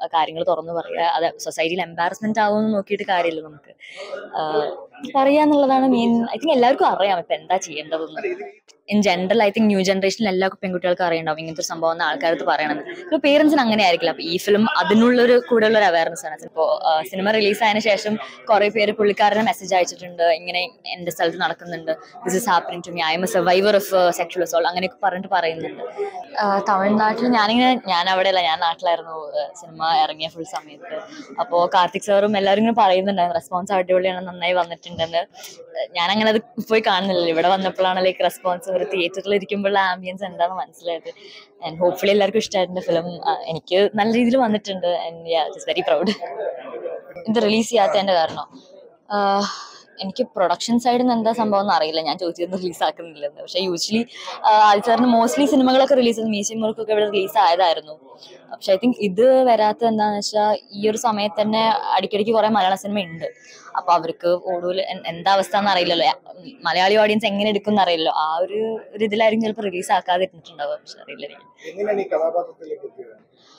കാര്യങ്ങൾ തുറന്നു പറയുക അത് സൊസൈറ്റിയിൽ എംബാരസ്മെന്റ് ആവുമെന്ന് നോക്കിയിട്ട് കാര്യമില്ല നമുക്ക് പറയുക എന്നുള്ളതാണ് മെയിൻ ഐ തിങ്ക് എല്ലാവർക്കും അറിയാം ഇപ്പൊ എന്താ ചെയ്യേണ്ടതെന്ന് in general I think new ജനറേഷനിൽ എല്ലാ പെൺകുട്ടികൾക്കും അറിയണ്ടാവും ഇങ്ങനത്തെ ഒരു സംഭവം ആൾക്കാരത്ത് പറയണത് ഇപ്പോൾ പേരൻസിന് അങ്ങനെ ആയിരിക്കില്ല അപ്പൊ ഈ ഫിലിം അതിനുള്ളൊരു കൂടുതലുള്ള ഒരു അവയർനെസ് ആണ് ഇപ്പോൾ സിനിമ റിലീസ് ആയതിനു ശേഷം കുറെ പേര് പുള്ളിക്കാരനെ മെസ്സേജ് അയച്ചിട്ടുണ്ട് ഇങ്ങനെ എന്റെ സ്ഥലത്ത് നടക്കുന്നുണ്ട് this is happening to me I am a survivor of sexual assault അങ്ങനെയൊക്കെ പറഞ്ഞിട്ട് പറയുന്നുണ്ട് ആ, തമിഴ്നാട്ടിൽ ഞാനിങ്ങനെ ഞാൻ അവിടെയല്ല ഞാൻ നാട്ടിലായിരുന്നു ആ, സിനിമ ഇറങ്ങിയ ഫുൾ സമയത്ത് അപ്പോൾ കാർത്തിക് സാറും എല്ലാവരും ഇങ്ങനെ പറയുന്നുണ്ടായിരുന്നു റെസ്പോൺസ് അടിപൊളിയാണ് നന്നായി വന്നിട്ടുണ്ടെന്ന് ഞാൻ അങ്ങനെ അത് പോയി കാണുന്നില്ല ഇവിടെ വന്നപ്പോഴാണ് ലൈക്ക് റെസ്പോൺസ് ഒരു തിയേറ്ററിൽ ഇരിക്കുമ്പോഴുള്ള ആംബിയൻസ് എന്താണെന്ന് മനസ്സിലായത് ആൻഡ് ഹോപ്പ്ഫുള്ളി എല്ലാവർക്കും ഇഷ്ടമായിട്ടുണ്ട് ഫിലിം എനിക്ക് നല്ല രീതിയിൽ വന്നിട്ടുണ്ട് and yeah it very proud ഇത് റിലീസ് ചെയ്യാത്തതിന്റെ കാരണം ആഹ് എനിക്ക് പ്രൊഡക്ഷൻ സൈഡിൽ നിന്ന് എന്താ സംഭവം എന്ന് അറിയില്ല ഞാൻ ചോദിച്ചിരുന്നു റിലീസ് ആക്കുന്നില്ലെന്ന് പക്ഷേ യൂഷ്വലി ആദ്യത്തെ മോസ്റ്റ്ലി സിനിമകളൊക്കെ റിലീസ് ചെയ്ത് മ്യൂസിയം വർക്കൊക്കെ ഇവിടെ റിലീസ് ആയതായിരുന്നു പക്ഷെ ഐ തിങ്ക് ഇത് വരാത്തത് എന്താണെന്ന് വെച്ചാൽ ഈ ഒരു സമയത്ത് തന്നെ അടിക്കടിക്ക് കുറെ മലയാള സിനിമ ഉണ്ട് അപ്പൊ അവർക്ക് കൂടുതൽ എൻ- എന്താ അവസ്ഥ എന്ന് അറിയില്ലല്ലോ ഉം, മലയാളി ഓഡിയൻസ് എങ്ങനെ എടുക്കും എന്ന് അറിയില്ലോ ആ ഒരു ഒരു ഇതിലായിരിക്കും ചിലപ്പോൾ റിലീസ് ആക്കാതെ ഇരുന്നിട്ടുണ്ടാവുക പക്ഷെ അറിയില്ല എനിക്ക് എങ്ങനെയാണ് ഈ കഥാപാത്രത്തിലേക്ക് എത്തിയത്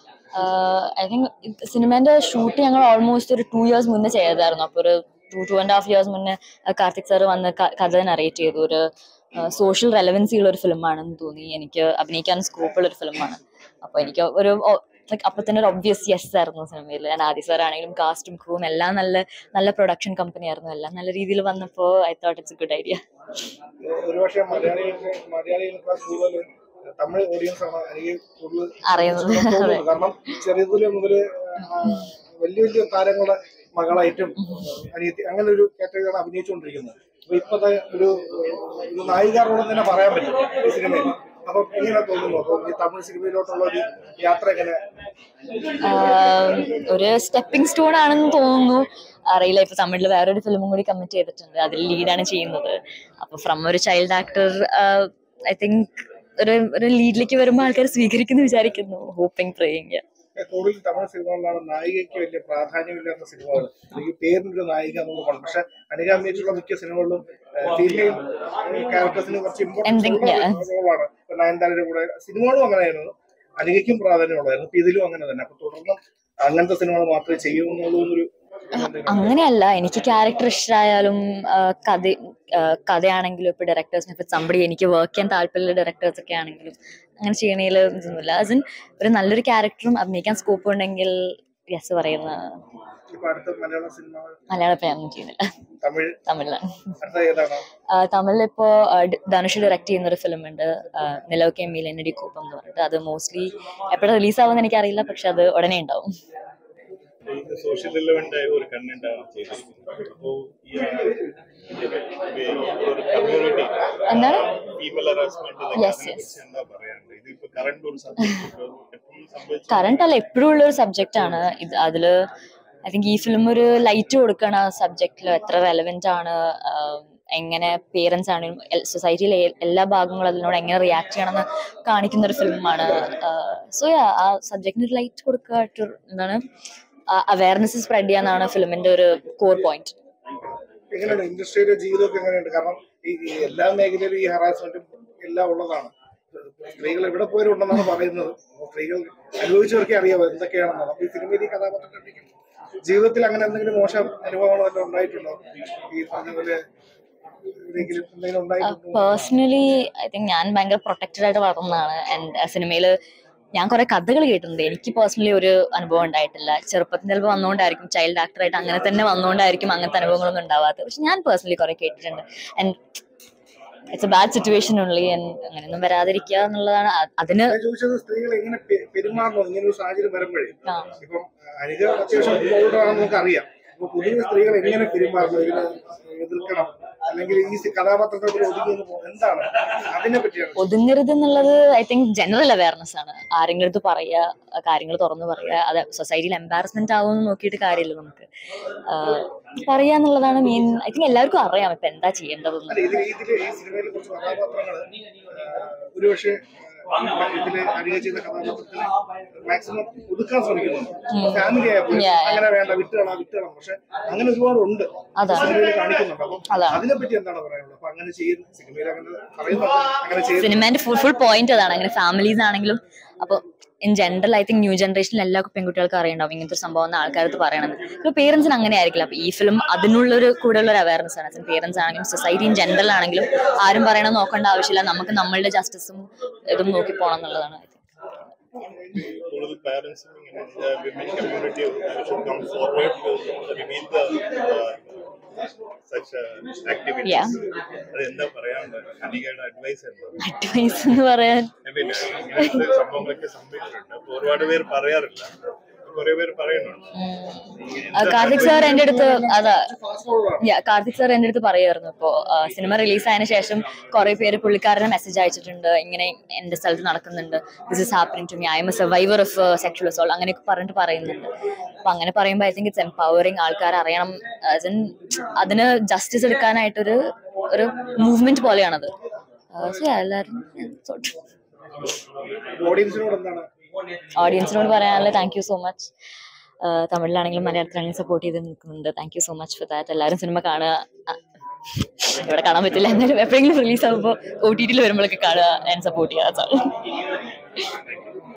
ഐ തിങ്ക് സിനിമേന്റെ ഷൂട്ട് ഞങ്ങൾ ഓൾമോസ്റ്റ് ഒരു ടു ഇയേഴ്സ് മുന്നേ ചെയ്തായിരുന്നു അപ്പോൾ ഒരു two two and half years മുന്നേ ആ, കാർത്തിക് സാർ വന്ന് ക- കഥ നറേറ്റ് ചെയ്തു ഒരു സോഷ്യൽ റെലവൻസി ഉള്ള ഒരു ഫിലിമാണെന്ന് തോന്നി എനിക്ക് അഭിനയിക്കാൻ സ്കോപ്പ് ഉള്ള ഒരു ഫിലിമാണ് അപ്പോൾ എനിക്ക് ഒരു ലൈക്ക് അപ്പൊ തന്നെ ഒരു ഒബ്വിയസ് യെസ് ആയിരുന്നു സിനിമയിൽ ഞാൻ ആദി സാർ ആണെങ്കിലും കാസ്റ്റും ക്രൂവും എല്ലാം നല്ല നല്ല പ്രൊഡക്ഷൻ കമ്പനി ആയിരുന്നു എല്ലാം നല്ല രീതിയിൽ വന്നപ്പോൾ I thought it's a good idea ഒരുപക്ഷെ മലയാളികൾക്ക് മലയാളികൾക്ക് കൂടുതൽ തമിഴ് ഓഡിയൻസ് ആണ് എനിക്ക് കൂടുതൽ അറിയുന്നത് തോന്നുന്നത്. കാരണം ചെറിയതിലെ മുതല് ആ, വലിയ വലിയ താരങ്ങളുടെ മകളായിട്ടും അനിയത്തി അങ്ങനെ ഒരു കാറ്റഗറിയാണ് അഭിനയിച്ചുകൊണ്ടിരിക്കുന്നത് അപ്പൊ ഇപ്പത്തെ ഒരു ഒരു നായികാരോട് തന്നെ പറയാൻ പറ്റും ഈ സിനിമയിൽ അപ്പൊ എങ്ങനെ തോന്നുന്നു അപ്പൊ ഈ തമിഴ് സിനിമയിലോട്ടുള്ള ഒരു യാത്ര എങ്ങനെ ആഹ് ഒരു സ്റ്റെപ്പിംഗ് സ്റ്റോൺ ആണെന്ന് തോന്നുന്നു അറിയില്ല ഇപ്പൊ തമിഴിൽ വേറൊരു ഫിലിമും കൂടി കമ്മിറ്റ് ചെയ്തിട്ടുണ്ട് അതിൽ ലീഡാണ് ചെയ്യുന്നത് അപ്പൊ ഫ്രം ഒരു ചൈൽഡ് ആക്ടർ ഐ തിങ്ക് ഒരു ഒരു ലീഡിലേക്ക് വരുമ്പോൾ ആൾക്കാർ സ്വീകരിക്കുന്നു വിചാരിക്കുന്നു ഹോപ്പിംഗ് പ്രേയിങ് കൂടുതൽ തമിഴ് സിനിമകളിലാണ് നായികയ്ക്ക് വലിയ പ്രാധാന്യമില്ലാത്ത സിനിമകൾ അല്ലെങ്കിൽ പേരിനൊരു നായിക എന്നുള്ളത് കൊണ്ട് പക്ഷെ അനിക അഭിനയിച്ചുള്ള മിക്ക സിനിമകളിലും ഫീമെയിൽ ക്യാരക്ടേഴ്സിന് കുറച്ച് എന്തെങ്കിലും, ഇമ്പോർട്ടൻസ് റോളാണ് ഇപ്പൊ നയൻതാരയുടെ കൂടെ സിനിമകളും അങ്ങനെയായിരുന്നു അനികയ്ക്കും പ്രാധാന്യമുള്ളായിരുന്നു ഇപ്പൊ ഇതിലും അങ്ങനെ തന്നെ അപ്പൊ തുടർന്നും അങ്ങനത്തെ സിനിമകൾ മാത്രമേ ചെയ്യൂ എന്നുള്ളതൊരു അങ്ങനെയല്ല എനിക്ക് ക്യാരക്ടർ ഇഷ്ടമായാലും ആഹ് കഥ ആഹ് കഥയാണെങ്കിലും ഇപ്പൊ ഡയറക്ടേഴ്സിനെ ഇപ്പൊ സമ്പടി എനിക്ക് വർക്ക് ചെയ്യാൻ താല്പര്യമുള്ള ഡയറക്ടേഴ്സ് ഒക്കെ ആണെങ്കിലും അങ്ങനെ ചെയ്യണേൽ ഇതൊന്നുമില്ല അതിന് ഒരു നല്ലൊരു ക്യാരക്ടറും അഭിനയിക്കാൻ സ്കോപ്പ് ഉണ്ടെങ്കിൽ യെസ് പറയുന്ന ഇപ്പൊ അടുത്ത മലയാള സിനിമകൾ മലയാളം ഇപ്പൊ ഞാനൊന്നും ചെയ്യുന്നില്ല തമിഴ് തമിഴിലാണ് അടുത്ത ഏതാണ് ആ, തമിഴിൽ ഇപ്പോ ആ, ഡ- ധനുഷ് ഡയറക്ട് ചെയ്യുന്ന ഒരു ഫിലിം ഉണ്ട് നിലവ് കെ മിലനടി കൂപ്പം എന്ന് പറഞ്ഞിട്ട് അത് മോസ്റ്റ്ലി എപ്പോഴും റിലീസ് ആവുമെന്ന് എനിക്കറിയില്ല പക്ഷെ അത് ഉടനെ ഉണ്ടാവും ഇത് സോഷ്യൽ റിലവൻ്റ് ആയ ഒരു കണ്ടന്റാണ് ചെയ്തിരിക്കുന്നത് അപ്പോൾ ഈ ഒരു കമ്മ്യൂണിറ്റി എന്താണ് ഫീമെയിൽ ഹറാസ്മെന്റ് Yes, yes. എന്താ പറയാനുള്ളത് ഇത് ഇപ്പൊ കറണ്ട് ഒരു സബ്ജക്ട് എപ്പോഴും സംഭവിച്ചു കറണ്ട് അല്ല എപ്പോഴും ഉള്ള ഒരു സബ്ജക്റ്റ് ആണ് ഇത് അതില് ഐ തിങ്ക് ഈ ഫിലിം ഒരു ലൈറ്റ് കൊടുക്കണ സബ്ജക്റ്റിൽ എത്ര റെലവെന്റ് ആണ് ആം, എങ്ങനെ പേരൻസ് ആണെങ്കിലും സൊസൈറ്റിയിലെ എല്ലാ ഭാഗങ്ങളും അതിനോട് എങ്ങനെ റിയാക്ട് ചെയ്യണമെന്ന് കാണിക്കുന്ന ഒരു ഫിലിമാണ് സോ ആ സബ്ജക്റ്റിന് ഒരു ലൈറ്റ് കൊടുക്കുക to- എന്താണ് അവയർനെസ് സ്പ്രെഡ് ചെയ്യാന്നാണ് ഫിലിമിന്റെ ഒരു കോർ പോയിന്റ് എങ്ങനെയാണ് ഇൻഡസ്ട്രിയുടെ ജീവിതമൊക്കെ എങ്ങനെയുണ്ട് കാരണം ഈ ഈ എല്ലാ മേഖലയിലും ഈ ഹറാസ്മെന്റും എല്ലാം ഉള്ളതാണ് സ്ത്രീകൾ എവിടെ പോയാലും ഉണ്ടെന്നാണ് പറയുന്നത് അപ്പൊ സ്ത്രീകൾ അനുഭവിച്ചവർക്കേ അറിയാവോ എന്തൊക്കെയാണെന്നാണ് അപ്പൊ ഈ സിനിമയിൽ ഈ കഥാപാത്രം കണ്ടിരിക്കും ജീവിതത്തിൽ അങ്ങനെ എന്തെങ്കിലും മോശം അനുഭവങ്ങൾ വല്ലതും ഉണ്ടായിട്ടുണ്ടോ ഈ പറഞ്ഞ പോലെ എന്തെങ്കിലും എന്തെങ്കിലും ഉണ്ടായിട്ടുണ്ടോ പേഴ്സണലി ഐ തിങ്ക് ഞാൻ ഭയങ്കര പ്രൊട്ടക്റ്റഡ് ആയിട്ട് വളർന്നതാണ് ആൻഡ് സിനിമയില് ഞാൻ കുറെ കഥകൾ കേട്ടിട്ടുണ്ട് എനിക്ക് പേഴ്സണലി ഒരു അനുഭവം ഉണ്ടായിട്ടില്ല ചെറുപ്പത്തിൽ ചിലപ്പോൾ വന്നുകൊണ്ടായിരിക്കും ചൈൽഡ് ആക്ടറായിട്ട് അങ്ങനെ തന്നെ വന്നുകൊണ്ടായിരിക്കും അങ്ങനത്തെ അനുഭവങ്ങളൊന്നും ഉണ്ടാവാത്തത് പക്ഷെ ഞാൻ പേഴ്സണലി കുറെ കേട്ടിട്ടുണ്ട് and it's a bad situation ഉള്ളി ആൻഡ് അങ്ങനെയൊന്നും വരാതിരിക്കുക എന്നുള്ളതാണ് അ- അതിന് ഞാൻ ചോദിച്ചത് സ്ത്രീകൾ എങ്ങനെ പെ- പെരുമാറണം ഇങ്ങനെ ഒരു സാഹചര്യം വരുമ്പോഴേ ആ, ഇപ്പം അനിക അത്യാവശ്യം ബോൾഡാണെന്ന് നമുക്ക് അറിയാം അപ്പൊ പൊതുവെ സ്ത്രീകൾ എങ്ങനെ പെരുമാറണം ഇതിനെ എതിർക്കണം അല്ലെങ്കിൽ ഈ സി- കഥാപാത്രത്തിൽ ഒതുങ്ങി നിന്ന് പോകും എന്താണ് അതിനെ പറ്റിയാണ് ഒതുങ്ങരുത് എന്നുള്ളത് ഐ തിങ്ക് ജനറൽ അവയർനെസ് ആണ് ആരെങ്കിലും അടുത്ത് പറയുക കാര്യങ്ങൾ തുറന്നു പറയുക അത് സൊസൈറ്റിയിൽ എംബാരസ്മെന്റ് ആവുമെന്ന് നോക്കിയിട്ട് കാര്യമില്ല നമുക്ക് ആഹ് പറയുക എന്നുള്ളതാണ് മെയിൻ ഐ തിങ്ക് എല്ലാവർക്കും അറിയാം ഇപ്പൊ എന്താ ചെയ്യേണ്ടതെന്ന് അല്ല ഇതിൽ ഇതില് ഈ സിനിമയിലെ കുറച്ച് കഥാപാത്രങ്ങൾ ഒരുപക്ഷെ ആ, ഇതില് അനിക ചെയ്ത കഥാപാത്രത്തിൽ മാക്സിമം ഒതുക്കാൻ ശ്രമിക്കുന്നുണ്ട് ഫാമിലി ആയപ്പോൾ Yeah. അങ്ങനെ വേണ്ട വിട്ടുകളാ വിട്ടുകളാം പക്ഷെ അങ്ങനെ ഒരുപാട് ഉണ്ട് അതാണ്. സിനിമയിൽ കാണിക്കുന്നുണ്ട് അപ്പം അതാണ്. അതിനെ പറ്റി എന്താണ് പറയാനുള്ളത് അപ്പൊ അങ്ങനെ ചെയ്യുന്ന സിനിമയിൽ അങ്ങനെ പറയുന്നുണ്ട് അങ്ങനെ ചെയ്യുന്നു സിനിമേന്റെ ഫുൾ ഫുൾ പോയിന്റ് അതാണ് അങ്ങനെ ഫാമിലീസ് ആണെങ്കിലും അപ്പൊ in general I think new ജനറേഷനിൽ എല്ലാ പെൺകുട്ടികൾക്കും അറിയണ്ടാവും ഇങ്ങനത്തെ ഒരു സംഭവം എന്ന് ആൾക്കാരത്ത് പറയണത് ഇപ്പോൾ പേരൻസിന് അങ്ങനെ ആയിരിക്കില്ല അപ്പൊ ഈ ഫിലിം അതിനുള്ളൊരു കൂടുതലുള്ള ഒരു അവയർനെസ് ആണ് പേരൻസ് ആണെങ്കിലും സൊസൈറ്റി ഇൻ ജനറൽ ആണെങ്കിലും ആരും പറയണം നോക്കേണ്ട ആവശ്യമില്ല നമുക്ക് നമ്മളുടെ ജസ്റ്റിസും ഇതും നോക്കി പോകണം എന്നുള്ളതാണ് I think. കൂടുതൽ പാരന്റ്സും ഇങ്ങനെ women community should come forward to reveal the such activities Yeah. അത് എന്താ പറയാനുള്ളത് അനികയുടെ അഡ്വൈസ് എന്താ അഡ്വൈസ് എന്ന് പറയാൻ പിന്നെ ഇങ്ങനത്തെ സംഭവങ്ങളൊക്കെ സംഭവിച്ചിട്ടുണ്ട് അപ്പൊ ഒരുപാട് പേര് പറയാറില്ല കുറെ പേര് പറയുന്നുണ്ട് ആ, കാർത്തിക് സാർ എൻ്റെ അടുത്ത് അതാ fast forward Yeah, Karthik sir എൻ്റെ അടുത്ത് പറയുമായിരുന്നു ഇപ്പോ സിനിമ റിലീസ് ആയതിനു ശേഷം കുറെ പേര് പുള്ളിക്കാരനെ മെസ്സേജ് അയച്ചിട്ടുണ്ട് ഇങ്ങനെ എന്റെ സ്ഥലത്ത് നടക്കുന്നുണ്ട് this is happening to me I am a survivor of sexual assault അങ്ങനെയൊക്കെ പറഞ്ഞിട്ട് പറയുന്നുണ്ട് അപ്പൊ അങ്ങനെ പറയുമ്പോൾ ഐ തിങ്ക് ഇറ്റ്സ് എംപവറിങ് ആൾക്കാർ അറിയണം as in, അതിന് ജസ്റ്റിസ് എടുക്കാനായിട്ടൊരു ഒരു മൂവ്മെന്റ് പോലെയാണത് Uh, so yeah, എല്ലാവരും yeah, sort of. ഓഡിയൻസിനോട് എന്താണ് ഓഡിയൻസിനോട് പറയാനുള്ള താങ്ക് യു സോ മച്ച് തമിഴിലാണെങ്കിലും മലയാളത്തിലാണെങ്കിലും സപ്പോർട്ട് ചെയ്ത് നിൽക്കുന്നുണ്ട് thank you so much for that എല്ലാവരും സിനിമ കാണുക ആ, ഇവിടെ കാണാൻ പറ്റില്ല എന്നാലും എപ്പോഴെങ്കിലും റിലീസ് ആകുമ്പോൾ ഒ ടി ടിയിൽ വരുമ്പോഴൊക്കെ കാണുക ആൻഡ് സപ്പോർട്ട് ചെയ്യുക that's all.